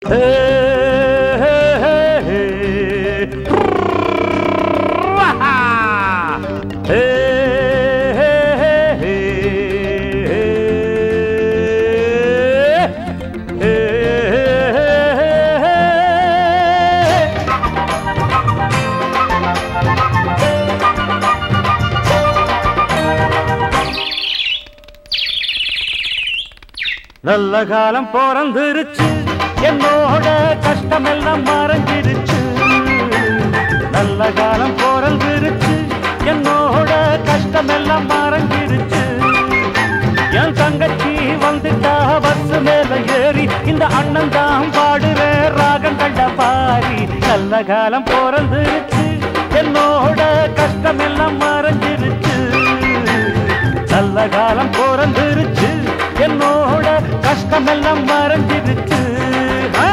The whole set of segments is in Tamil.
நல்ல காலம் பிறந்துருச்சு என்னோட கஷ்டமெல்லாம் மறைஞ்சிருச்சு நல்ல காலம் பிறந்துருச்சு என்னோட கஷ்டமெல்லாம் மறைஞ்சிருச்சு என் தங்கச்சி வந்துட்டா பஸ் மேல ஏறி இந்த அண்ணன் தான் பாடுற ராகம் கண்ட பாரி நல்ல காலம் பிறந்துருச்சு என்னோட கஷ்டமெல்லாம் மறைஞ்சிருச்சு நல்ல காலம் பிறந்துருச்சு என்னோட கஷ்டமெல்லாம் மறைஞ்சிருச்சு ஆ!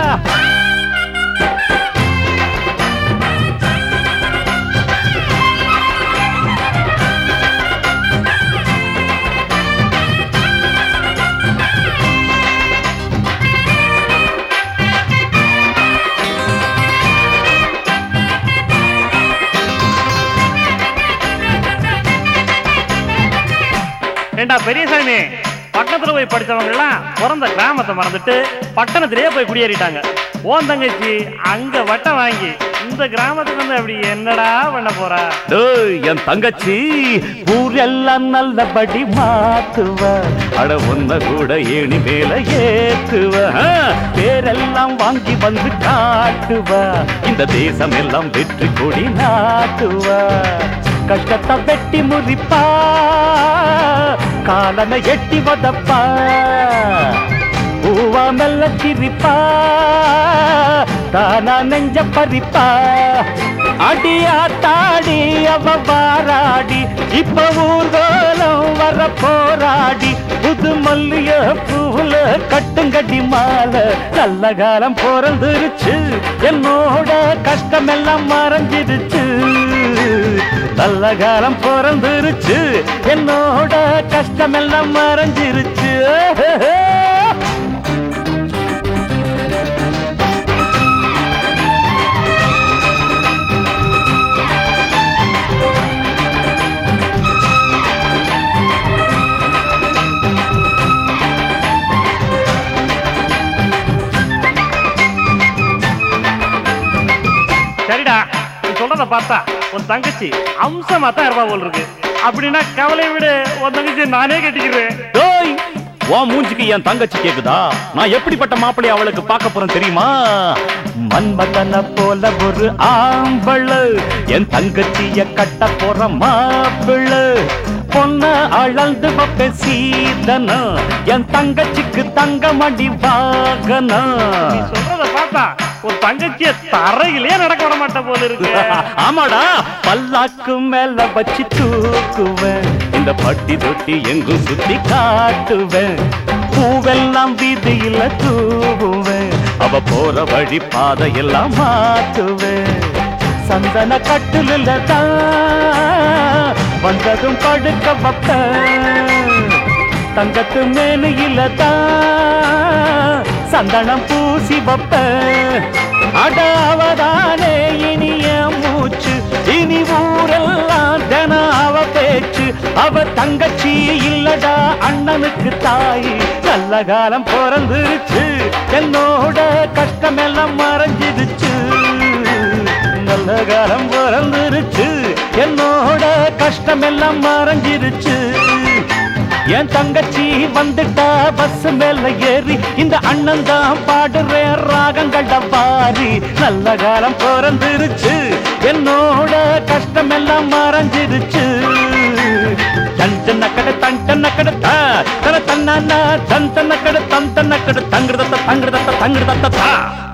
ஏண்டா பெரியசாமி பட்டணத்துல போய் படிச்சவங்க எல்லாம் பிறந்த கிராமத்தை மறந்துட்டு பட்டணத்திலேயே போய் குடியேறிட்டாங்க ஓன் தங்கச்சி அங்க வட்டம் வாங்கி இந்த கிராமத்துக்கு வந்து அப்படி என்னடா பண்ண போறா டேய், என் தங்கச்சி ஊரெல்லாம் நல்லபடி மாத்துவ அட உன்ன கூட ஏணி மேல ஏத்துவ ஆ, பேரெல்லாம் வாங்கி வந்து காட்டுவ இந்த தேசம் எல்லாம் வெற்றி கொடி நாட்டுவ கஷ்டத்தை வெட்டி முறிப்பா காலனை எட்டி வதப்பா பூவா மெல்ல சிரிப்பா தானா நெஞ்ச பறிப்பா அடியா தாடி அவ வாராடி இப்ப ஊர்கோலம் வர போராடி புது மல்லிய பூவுல கட்டுங்கடி மாலை நல்ல காலம் பிறந்துருச்சு என்னோட கஷ்டமெல்லாம் மறைஞ்சிருச்சு நல்ல காலம் பிறந்துருச்சு என்னோட கஷ்டமெல்லாம் மறைஞ்சிருச்சு சரிடா நீ சொல்றத பார்த்தா உன் தங்கச்சி அம்சமா தான் இருப்பா போல் இருக்கு அப்படின்னா கவலை விடு உன் தங்கச்சி நானே கட்டிக்கிறேன் டேய் உன் மூஞ்சிக்கு என் தங்கச்சி கேக்குதா நான் எப்படிப்பட்ட மாப்பிள்ளை அவளுக்கு பார்க்க போறேன் தெரியுமா மன்மதன போல ஒரு ஆம்பள என் தங்கச்சிய கட்ட போற மாப்பிள்ள பொண்ண அளந்து வைப்ப சீதனம் என் தங்கச்சிக்கு தங்கமடி நீ வாகனம் சொல்றத பார்த்தா உன் தங்கச்சிய தரையிலே நடக்க விட மாட்ட போல இருக்கு ஆமாடா பல்லாக்கு மேல வச்சு தூக்குவேன் இந்த பட்டி தொட்டி எங்கும் சுத்தி காட்டுவேன் பூவெல்லாம் வீதியில தூவுவேன் அவ போற வழி பாதையெல்லாம் மாத்துவேன் சந்தன கட்டுல தான் வந்ததும் படுக்க வைப்பேன் தங்கத்து மேலையில தான் சந்தனம் பூசி வைப்ப அடாவதானே இனிய மூச்சு இனி ஊரெல்லாம் தின அவ பேச்சு அவ தங்கச்சி இல்லடா அண்ணனுக்கு தாய் நல்ல காலம் பிறந்துருச்சு என்னோட கஷ்டமெல்லாம் மறைஞ்சிருச்சு நல்ல காலம் பிறந்துருச்சு என்னோட கஷ்டமெல்லாம் மறைஞ்சிருச்சு என் தங்கச்சி வந்துட்டா பஸ் மேல ஏறி இந்த அண்ணன் தான் பாடுற ராகங்கள்ட பாரி நல்ல காலம் பிறந்துருச்சு என்னோட கஷ்டம் எல்லாம் மறைஞ்சிருச்சு தன் நக்கட தன் நக்கட தன தன்னா தன் தன்னக்கட தன் தன்னக்கட தங்கிருதத்த தங்கிருதத்த தங்கிருதத்த தா